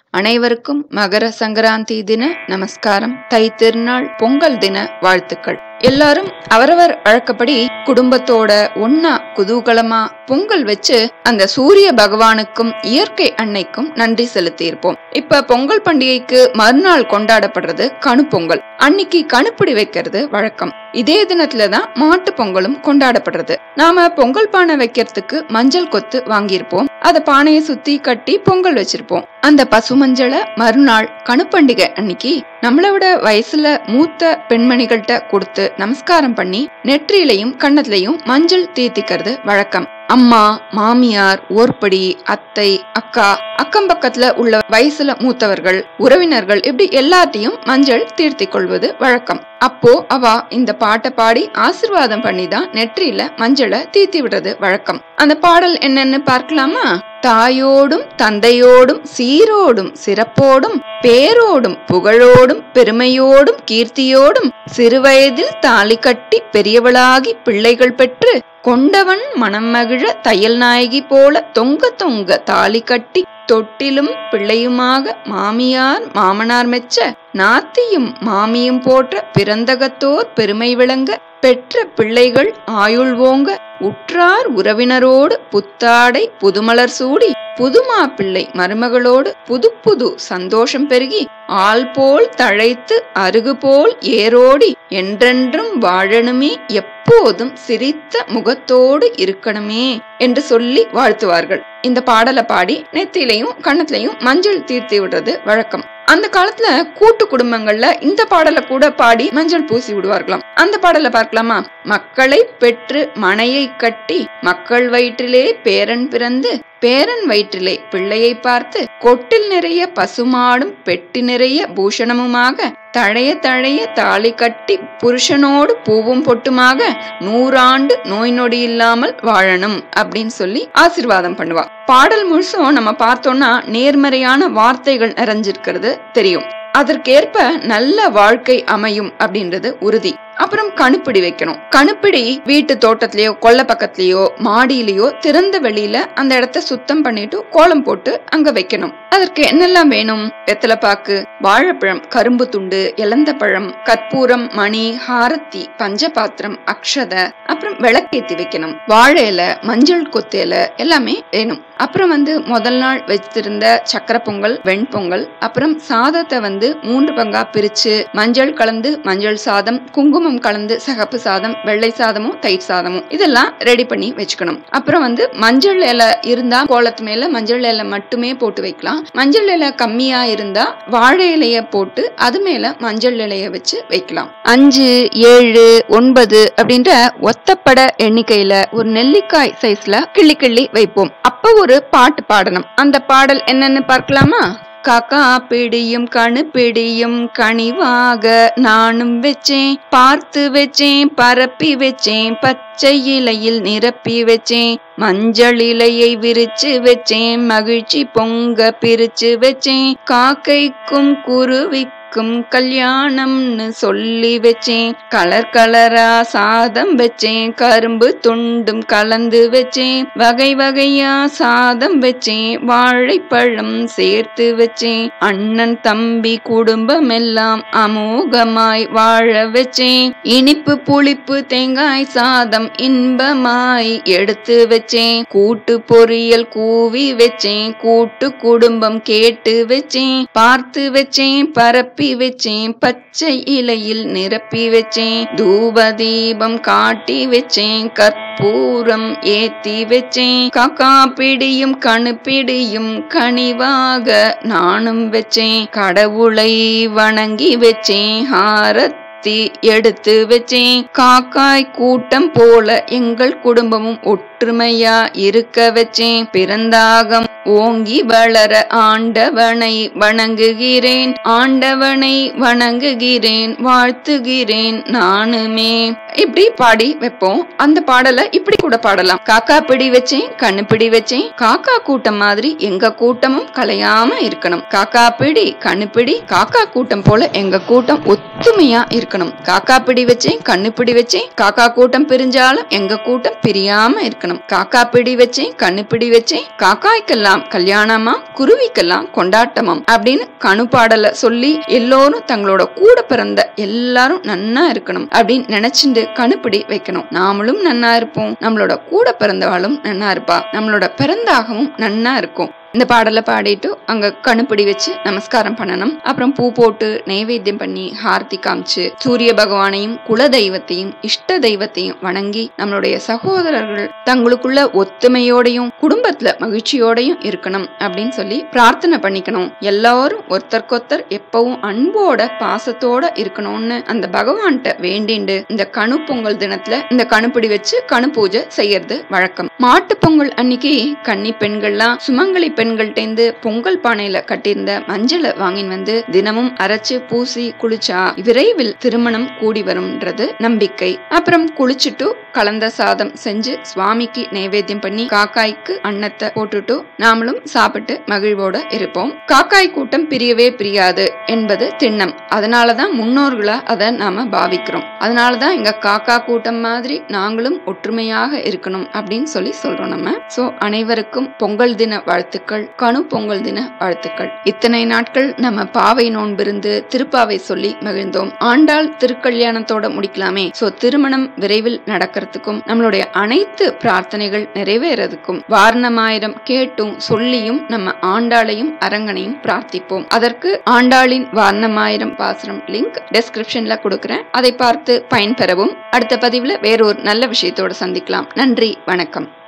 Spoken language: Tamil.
அனைவருக்கும் மகர சங்கராந்தி தின நமஸ்காரம் தை திருநாள் பொங்கல் தின வாழ்த்துக்கள் எல்லாரும் அவரவர் வழக்கப்படி குடும்பத்தோட ஒன்னா குதூகலமா பொங்கல் வச்சு அந்த சூரிய பகவானுக்கும் இயற்கை அன்னைக்கும் நன்றி செலுத்தி இருப்போம் இப்ப பொங்கல் பண்டிகைக்கு மறுநாள் கொண்டாடப்படுறது கணு பொங்கல் அன்னைக்கு கணுப்பிடி வைக்கிறது வழக்கம் இதே தினத்துல தான் மாட்டு பொங்கலும் கொண்டாடப்படுறது நாம பொங்கல் பானை வைக்கிறதுக்கு மஞ்சள் கொத்து வாங்கியிருப்போம் அத பானையை சுத்தி கட்டி பொங்கல் வச்சிருப்போம் அந்த பசு மஞ்சளை மறுநாள் கணுப்பண்டிகை அன்னைக்கு நம்மளை விட வயசுல மூத்த பெண்மணிகள்கிட்ட கொடுத்து நமஸ்காரம் பண்ணி நெற்றியிலையும் கண்ணத்திலையும் மஞ்சள் தீர்த்திக்கிறது வழக்கம் அம்மா மாமியார் ஓர்படி அத்தை அக்கா அக்கம் பக்கத்துல உள்ள வயசுல மூத்தவர்கள் உறவினர்கள் இப்படி எல்லாத்தையும் மஞ்சள் தீர்த்தி கொள்வது வழக்கம் அப்போ அவ இந்த பாட்டை பாடி ஆசிர்வாதம் பண்ணி தான் நெற்றியில மஞ்சளை தீர்த்தி விடுறது வழக்கம் அந்த பாடல் என்னன்னு பார்க்கலாமா தாயோடும் தந்தையோடும் சீரோடும் சிறப்போடும் பேரோடும் புகழோடும் பெருமையோடும் கீர்த்தியோடும் சிறுவயதில் தாலி கட்டி பெரியவளாகி பிள்ளைகள் பெற்று கொண்டவன் மனம் மகிழ தையல் நாயகி போல தொங்க தொங்க தாலி கட்டி தொட்டிலும் பிள்ளையுமாக மாமியார் மாமனார் மெச்ச நாத்தியும் மாமியும் போற்ற பிறந்தகத்தோர் பெருமை விளங்க பெற்ற பிள்ளைகள் ஆயுள் ஓங்க உற்றார் உறவினரோடு புத்தாடை புதுமலர் சூடி புதுமா பிள்ளை மருமகளோடு புது புது சந்தோஷம் பெருகி ஆள் போல் தழைத்து அருகு போல் ஏரோடி என்றென்றும் வாழணுமே எப்போதும் சிரித்த முகத்தோடு இருக்கணுமே என்று சொல்லி வாழ்த்துவார்கள் இந்த பாடலை பாடி நெத்திலையும் கண்ணத்திலையும் மஞ்சள் தீர்த்தி விடுறது வழக்கம் அந்த காலத்துல கூட்டு குடும்பங்கள்ல இந்த பாடலை கூட பாடி மஞ்சள் பூசி விடுவார்களாம் அந்த பாடலை பார்க்கலாமா மக்களை பெற்று மனையை கட்டி மக்கள் வயிற்றிலே பேரன் பிறந்து பேரன் வயிற்றிலே பிள்ளையை பார்த்து கொட்டில் நிறைய பசுமாடும் பெட்டி நிறைய பூஷணமுமாக தழைய தழைய தாலி கட்டி புருஷனோடு பூவும் பொட்டுமாக நூறாண்டு நோய் நொடி இல்லாமல் வாழணும் அப்படின்னு சொல்லி ஆசிர்வாதம் பண்ணுவா பாடல் முழுசும் நம்ம பார்த்தோம்னா நேர்மறையான வார்த்தைகள் நிறைஞ்சிருக்கிறது தெரியும் அதற்கேற்ப நல்ல வாழ்க்கை அமையும் அப்படின்றது உறுதி அப்புறம் கணுப்பிடி வைக்கணும் கணுப்பிடி வீட்டு தோட்டத்திலயோ கொல்ல பக்கத்துலயோ மாடியிலயோ திறந்த வெளியில அந்த இடத்த சுத்தம் பண்ணிட்டு கோலம் போட்டு அங்க வைக்கணும் அதற்கு என்னெல்லாம் வேணும் வெத்தலைப்பாக்கு வாழைப்பழம் கரும்பு துண்டு இலந்த பழம் கற்பூரம் மணி ஹாரத்தி பஞ்சபாத்திரம் அக்ஷத அப்புறம் விளக்கேத்தி வைக்கணும் வாழை இலை மஞ்சள் கொத்து இலை எல்லாமே வேணும் அப்புறம் வந்து முதல் நாள் வச்சிருந்த சக்கரை பொங்கல் வெண்பொங்கல் அப்புறம் சாதத்தை வந்து மூன்று பங்கா பிரிச்சு மஞ்சள் கலந்து மஞ்சள் சாதம் குங்குமம் கலந்து சகப்பு சாதம் வெள்ளை சாதமும் தயிர் சாதமும் இதெல்லாம் ரெடி பண்ணி வச்சுக்கணும் அப்புறம் வந்து மஞ்சள் இலை இருந்தா கோலத்து மேல மஞ்சள் இலை மட்டுமே போட்டு வைக்கலாம் மஞ்சள் இலை கம்மியா இருந்தா வாழை இலைய போட்டு அது மேல மஞ்சள் இலைய வச்சு வைக்கலாம் அஞ்சு ஏழு ஒன்பது அப்படின்ற ஒத்தப்பட எண்ணிக்கையில ஒரு நெல்லிக்காய் சைஸ்ல கிள்ளி கிள்ளி வைப்போம் அப்ப ஒரு பாட்டு பாடணும் அந்த பாடல் என்னன்னு பார்க்கலாமா காக்கா பிடியும் கணு பிடியும் கனிவாக நானும் வச்சேன் பார்த்து வச்சேன் பரப்பி வச்சேன் பச்சை இலையில் நிரப்பி வச்சேன் மஞ்சள் இலையை விரிச்சு வச்சேன் மகிழ்ச்சி பொங்க பிரிச்சு வச்சேன் காக்கைக்கும் குருவிக்கும் கல்யாணம்னு சொல்லி வச்சேன் கலர் கலரா சாதம் வச்சேன் கரும்பு துண்டும் கலந்து வச்சேன் வகை வகையா சாதம் வச்சேன் வாழைப்பழம் சேர்த்து வச்சேன் அண்ணன் தம்பி குடும்பம் எல்லாம் அமோகமாய் வாழ வச்சேன் இனிப்பு புளிப்பு தேங்காய் சாதம் இன்பமாய் எடுத்து வச்சேன் கூட்டு பொரியல் கூவி வச்சேன் கூட்டு குடும்பம் கேட்டு வச்சேன் பார்த்து வச்சேன் பரப்பி வச்சேன் பச்சை இலையில் நிரப்பி வச்சேன் தூப தீபம் காட்டி வச்சேன் கற்பூரம் ஏத்தி வச்சேன் காக்கா பிடியும் கணு பிடியும் கனிவாக நானும் வச்சேன் கடவுளை வணங்கி வச்சேன் ஹாரத் எடுத்து வச்சேன் காக்காய் கூட்டம் போல எங்கள் குடும்பமும் ஒற்றுமையா இருக்க வச்சேன் பிறந்தாகம் ஓங்கி வளர ஆண்டவனை வணங்குகிறேன் ஆண்டவனை வணங்குகிறேன் வாழ்த்துகிறேன் நானுமே இப்படி பாடி வைப்போம் அந்த பாடலை இப்படி கூட பாடலாம் காக்கா பிடி வச்சேன் கண்ணு பிடி வச்சேன் காக்கா கூட்டம் மாதிரி எங்க கூட்டமும் கலையாம இருக்கணும் காக்கா பிடி கண்ணு பிடி காக்கா கூட்டம் போல எங்க கூட்டம் ஒத்துமையா இருக்கணும் காக்கா பிடி வச்சேன் கண்ணு பிடி வச்சேன் காக்கா கூட்டம் பிரிஞ்சாலும் எங்க கூட்டம் பிரியாம இருக்கணும் காக்கா பிடி வச்சேன் கண்ணு பிடி வச்சேன் காக்காய்க்கெல்லாம் கல்யாணமா குருவிக்கெல்லாம் கொண்டாட்டமாம் அப்படின்னு கணு பாடலை சொல்லி எல்லோரும் தங்களோட கூட பிறந்த எல்லாரும் நன்னா இருக்கணும் அப்படின்னு நினைச்சுட்டு கணுப்பிடி வைக்கணும் நாமளும் நன்னா இருப்போம் நம்மளோட கூட பிறந்தவாளும் நன்னா இருப்பா நம்மளோட பிறந்தாகவும் நன்னா இருக்கும் இந்த பாடலை பாடிட்டு அங்க கணுப்பிடி வச்சு நமஸ்காரம் பண்ணணும் அப்புறம் பூ போட்டு நைவேத்தியம் பண்ணி ஹார்த்தி காமிச்சு சூரிய பகவானையும் குல தெய்வத்தையும் இஷ்ட தெய்வத்தையும் வணங்கி நம்மளுடைய சகோதரர்கள் தங்களுக்குள்ள ஒத்துமையோடையும் குடும்பத்துல மகிழ்ச்சியோடையும் இருக்கணும் அப்படின்னு சொல்லி பிரார்த்தனை பண்ணிக்கணும் எல்லாரும் ஒருத்தருக்கொத்தர் எப்பவும் அன்போட பாசத்தோட இருக்கணும்னு அந்த பகவான்கிட்ட வேண்டிண்டு இந்த கணு பொங்கல் தினத்துல இந்த கணுப்பிடி வச்சு கணு பூஜை செய்யறது வழக்கம் மாட்டு பொங்கல் அன்னைக்கு கன்னி பெண்கள்லாம் சுமங்கலி பெண்கள்டேந்து பொங்கல் பானையில கட்டியிருந்த மஞ்சளை வாங்கின்னு வந்து தினமும் அரைச்சு பூசி குளிச்சா விரைவில் திருமணம் கூடி வரும்ன்றது நம்பிக்கை அப்புறம் குளிச்சுட்டு கலந்த சாதம் செஞ்சு சுவாமிக்கு நைவேத்தியம் பண்ணி காக்காய்க்கு அன்னத்தை போட்டுட்டு நாமளும் சாப்பிட்டு மகிழ்வோட இருப்போம் காக்காய் கூட்டம் பிரியவே பிரியாது என்பது திண்ணம் அதனாலதான் முன்னோர்களா அதை நாம பாவிக்கிறோம் அதனாலதான் எங்க காக்கா கூட்டம் மாதிரி நாங்களும் ஒற்றுமையாக இருக்கணும் அப்படின்னு சொல்லி சொல்றோம் நம்ம சோ அனைவருக்கும் பொங்கல் தின வாழ்த்துக்கள் கணு பொங்கல் தின வாழ்த்துக்கள் இத்தனை நாட்கள் நம்ம பாவை நோன்பிருந்து திருப்பாவை சொல்லி மகிழ்ந்தோம் ஆண்டாள் திருக்கல்யாணத்தோட முடிக்கலாமே சோ திருமணம் விரைவில் நடக்கிறதுக்கும் நம்மளுடைய அனைத்து பிரார்த்தனைகள் நிறைவேறதுக்கும் வாரணமாயிரம் கேட்டும் சொல்லியும் நம்ம ஆண்டாளையும் அரங்கனையும் பிரார்த்திப்போம் அதற்கு ஆண்டாளின் வாரணமாயிரம் பாசுரம் லிங்க் டெஸ்கிரிப்ஷன்ல கொடுக்கிறேன் அதை பார்த்து பயன்பெறவும் அடுத்த பதிவுல வேறொரு நல்ல விஷயத்தோட சந்திக்கலாம் நன்றி வணக்கம்